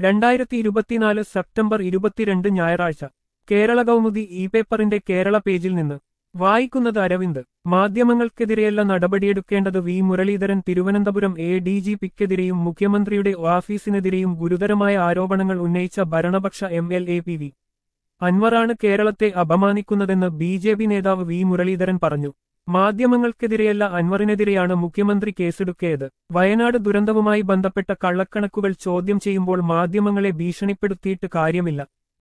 രണ്ടായിരത്തി ഇരുപത്തിനാല് സെപ്റ്റംബർ ഇരുപത്തിരണ്ട് ഞായറാഴ്ച കേരള കൗമുദി ഇ പേപ്പറിന്റെ കേരള പേജിൽ നിന്ന് വായിക്കുന്നത് അരവിന്ദ് മാധ്യമങ്ങൾക്കെതിരെയല്ല നടപടിയെടുക്കേണ്ടത് V Muraleedharan Thiruvananthapuram A D G പിക്കെതിരെയും മുഖ്യമന്ത്രിയുടെ ഓഫീസിനെതിരെയും ഗുരുതരമായ ആരോപണങ്ങൾ ഉന്നയിച്ച ഭരണപക്ഷ M L A P V അൻവറാണ് കേരളത്തെ അപമാനിക്കുന്നതെന്ന് ബി ജെ പി നേതാവ് വി മുരളീധരൻ പറഞ്ഞു മാധ്യമങ്ങൾക്കെതിരെയല്ല അൻവറിനെതിരെയാണ് മുഖ്യമന്ത്രി കേസെടുക്കിയത് വയനാട് ദുരന്തവുമായി ബന്ധപ്പെട്ട കള്ളക്കണക്കുകൾ ചോദ്യം ചെയ്യുമ്പോൾ മാധ്യമങ്ങളെ ഭീഷണിപ്പെടുത്തിയിട്ട് കാര്യമില്ല